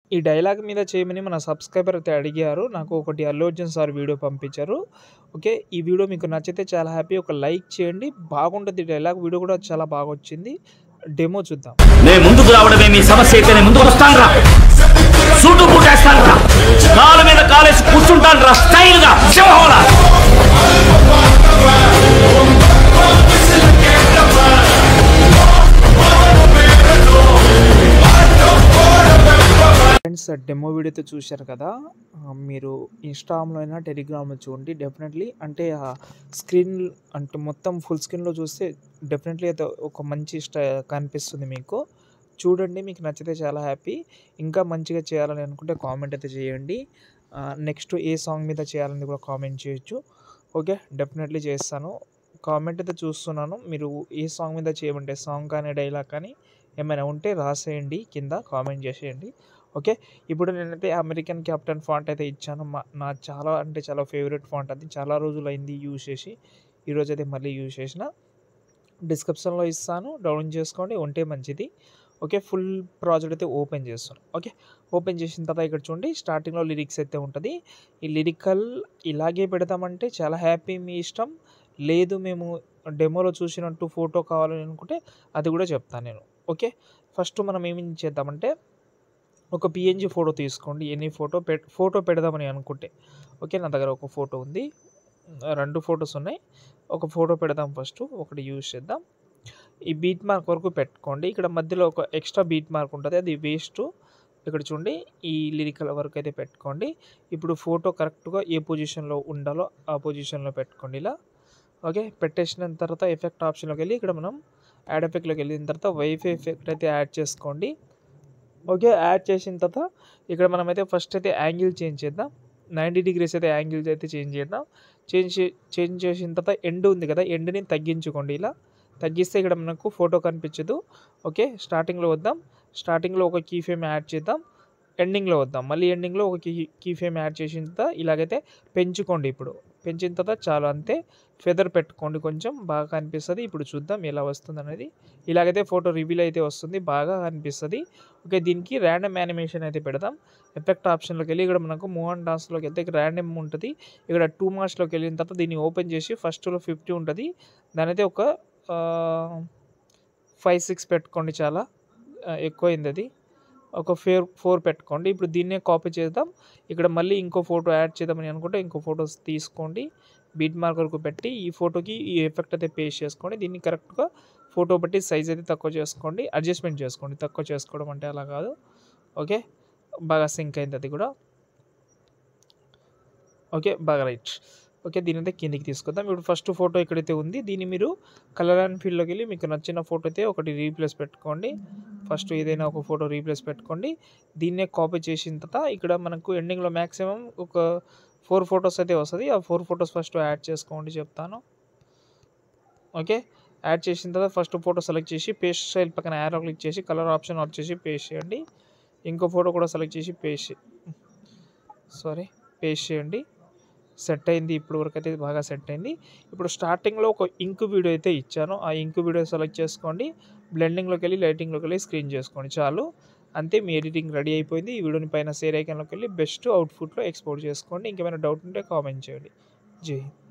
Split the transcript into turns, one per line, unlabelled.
ఈ డైలాగ్ మీద చేయమని మన సబ్స్క్రైబర్ అయితే అడిగారు. నాకు ఒకటి 'అల్లు అర్జున్' సార్ వీడియో పంపించారు. ఓకే. ఈ వీడియో మీకు నచ్చితే చాలా హ్యాపీ. ఒక లైక్ చేయండి. బాగుంటది డైలాగ్. వీడియో కూడా చాలా బాగొచ్చింది. డెమో చూద్దాం.
నే ముందుకు రావడమే మీ సమస్య అయితే నేను ముందుకు వస్తానురా సూటు బూటేస్తానురా కాలు మీద కాలేసి కూర్చుంటానురా స్టైల్ గా సింహంలా
ఫ్రెండ్స్ డెమో వీడియో అయితే చూశారు కదా! ఆహ్, మీరు ఇన్‌స్టాగ్రామ్‌లో అయినా, టెలిగ్రామ్‌లో చూడండి. డెఫినెట్‌లీ అంటే ఆ స్క్రీన్ అంటే మొత్తం ఫుల్ స్క్రీన్‌లో చూస్తే డెఫినెట్‌లీ అయితే ఒక మంచి స్ట కనిపిస్తుంది మీకు. చూడండి. మీకు నచ్చితే చాలా హ్యాపీ. ఇంకా మంచిగా చేయాలని అనుకుంటే కామెంట్ అయితే చేయండి. ఆహ్, నెక్స్ట్ ఏ సాంగ్ మీద చేయాలని కూడా కామెంట్ చేయొచ్చు. ఓకే. డెఫినెట్‌లీ చేస్తాను. కామెంట్ అయితే చూస్తున్నాను. మీరు ఏ సాంగ్ మీద చేయమంటే సాంగ్ కానీ, డైలాగ్ కానీ ఏమైనా ఉంటే రాసేయండి కింద కామెంట్ చేసేయండి. ఓకే. ఇప్పుడు నేనైతే అమెరికన్ క్యాప్టెన్ ఫాంట్ అయితే ఇచ్చాను. మ నా చాలా అంటే చాలా ఫేవరెట్ ఫాంట్ అది. చాలా రోజులైంది యూజ్ చేసి. ఈరోజైతే మళ్ళీ యూజ్ చేసిన. డిస్క్రిప్షన్‌లో ఇస్తాను. డౌన్లోడ్ చేసుకోండి. ఉంటే మంచిది. ఓకే. ఫుల్ ప్రాజెక్ట్ అయితే ఓపెన్ చేస్తున్నాను. ఓకే. ఓపెన్ చేసిన తర్వాత ఇక్కడ చూడండి స్టార్టింగ్‌లో లిరిక్స్ అయితే ఉంటది. ఈ లిరికల్ ఇలాగే పెడదామంటే చాలా హ్యాపీ మీ ఇష్టం. లేదు మేము డెమోలో చూసినట్టు ఫోటో కావాలని అనుకుంటే అది కూడా చెప్తాను నేను. ఓకే. ఫస్ట్ మనం ఏం చేద్దామంటే ఒక పీఎన్‌జీ ఫోటో తీసుకోండి. ఎనీ ఫోటో పె ఫోటో పెడదామని అనుకుంటే. ఓకే. నా దగ్గర ఒక ఫోటో ఉంది. 2 ఫోటోస్ ఉన్నాయి. ఒక ఫోటో పెడదాం ఫస్టు. ఒకటి యూజ్ చేద్దాం. ఈ బీట్ మార్క్ వరకు పెట్టుకోండి. ఇక్కడ మధ్యలో ఒక ఎక్స్ట్రా బీట్ మార్క్ ఉంటది. అది వేస్టు. ఇక్కడ చూడండి ఈ లిరికల్ వరకు అయితే పెట్టుకోండి. ఇప్పుడు ఫోటో కరెక్ట్‌గా ఏ పొజిషన్‌లో ఉండాలో ఆ పొజిషన్‌లో పెట్టుకోండి ఇలా. ఓకే. పెట్టేసిన తర్వాత ఎఫెక్ట్ ఆప్షన్‌లోకెళ్ళి ఇక్కడ మనం యాడ్ ఎఫెక్ట్‌లోకి వెళ్ళిన తర్వాత వైఫై ఎఫెక్ట్ అయితే యాడ్ చేసుకోండి. ఓకే. యాడ్ చేసిన తర్వాత ఇక్కడ మనమైతే ఫస్ట్ అయితే యాంగిల్ చేంజ్ చేద్దాం. 90 డిగ్రీస్ అయితే యాంగిల్స్ అయితే చేంజ్ చేద్దాం. చేంజ్ చే చేంజ్ చేసిన తర్వాత ఎండ్ ఉంది కదా! ఎండ్‌ని తగ్గించుకోండి ఇలా. తగ్గిస్తే ఇక్కడ మనకు ఫోటో కనిపించదు. ఓకే. స్టార్టింగ్‌లో వద్దాం. స్టార్టింగ్‌లో ఒక కీ ఫ్రేమ్ యాడ్ చేద్దాం. ఎండింగ్‌లో వద్దాం. మళ్ళీ ఎండింగ్‌లో ఒక కీ కీ ఫ్రేమ్ యాడ్ చేసిన తర్వాత ఇలాగైతే పెంచుకోండి ఇప్పుడు. పెంచిన తర్వాత చాలు అంతే. ఫెదర్ పెట్టుకోండి కొంచెం బాగా కనిపిస్తది. ఇప్పుడు చూద్దాం ఎలా వస్తుందనేది. ఇలాగైతే ఫోటో రివీల్ అయితే వస్తుంది. బాగా కనిపిస్తది. ఓకే. దీనికి రాండమ్ యానిమేషన్ అయితే పెడదాం. ఎఫెక్ట్ ఆప్షన్‌లోకెళ్ళి ఇక్కడ మనకు మూవ్ అండ్ డాన్స్‌లోకి వెళ్తే ఇక్కడ రాండమ్ ఉంటది. ఇక్కడ 2 మార్క్స్‌లోకి వెళ్ళిన తర్వాత దీన్ని ఓపెన్ చేసి ఫస్ట్‌లో 50 ఉంటది. దాన్నైతే ఒక ఆహ్, 5, 6 పెట్టుకోండి చాలా. ఆహ్, ఎక్కువైందది. ఒక ఫేర్ 4 పెట్టుకోండి. ఇప్పుడు దీన్నే కాపీ చేద్దాం. ఇక్కడ మళ్ళీ ఇంకో ఫోటో యాడ్ చేద్దామని అనుకుంటే ఇంకో ఫోటోస్ తీసుకోండి. బీట్ మార్క్ వరకు పెట్టి ఈ ఫోటోకి ఈ ఎఫెక్ట్ అయితే పేస్ట్ చేసుకోండి. దీన్ని కరెక్ట్‌గా ఫోటో బట్టి సైజ్ అయితే తక్కువ చేసుకోండి. అడ్జస్ట్‌మెంట్ చేసుకోండి. తక్కువ చేసుకోవడం అంటే అలా కాదు. ఓకే. బాగా సింక్ అయింది అది కూడా. ఓకే. బాగా రైట్. ఓకే. దీన్నైతే కిందకి తీసుకొద్దాం. ఇప్పుడు ఫస్ట్ ఫోటో ఎక్కడైతే ఉంది దీన్ని మీరు కలర్ అండ్ ఫీల్డ్‌లోకెళ్ళి మీకు నచ్చిన ఫోటో అయితే ఒకటి రీప్లేస్ పెట్టుకోండి. ఫస్ట్ ఏదైనా ఒక ఫోటో రీప్లేస్ పెట్టుకోండి. దీన్నే కాపీ చేసిన తర్వాత ఇక్కడ మనకు ఎండింగ్‌లో మాక్సిమం ఒక 4 ఫోటోస్ అయితే వస్తది. ఆ 4 ఫోటోస్ ఫస్ట్ యాడ్ చేసుకోండి చెప్తాను. ఓకే. యాడ్ చేసిన తర్వాత ఫస్ట్ ఫోటో సెలెక్ట్ చేసి పేస్ట్ స్టైల్ పక్కన యారో క్లిక్ చేసి కలర్ ఆప్షన్ ఆన్ చేసి పేస్ట్ చేయండి. ఇంకో ఫోటో కూడా సెలెక్ట్ చేసి పేస్ట్ సారీ పేస్ట్ చేయండి. సెట్ అయింది. ఇప్పుడు వరకైతే బాగా సెట్ అయింది. ఇప్పుడు స్టార్టింగ్‌లో ఒక ఇంక్ వీడియో అయితే ఇచ్చాను. ఆ ఇంక్ వీడియో సెలెక్ట్ చేసుకోండి. బ్లెండింగ్‌లోకెళ్ళి లైటింగ్‌లోకెళ్ళి స్క్రీన్ చేసుకోండి చాలు. అంతే మీ ఎడిటింగ్ రెడీ అయిపోయింది. ఈ వీడియోని పైన షేర్ ఐకాన్‌లోకెళ్ళి బెస్ట్ అవుట్‌పుట్‌లో ఎక్స్‌పోర్ట్ చేసుకోండి. ఇంకేమైనా డౌట్ ఉంటే కామెంట్ చేయండి. జై హింద్.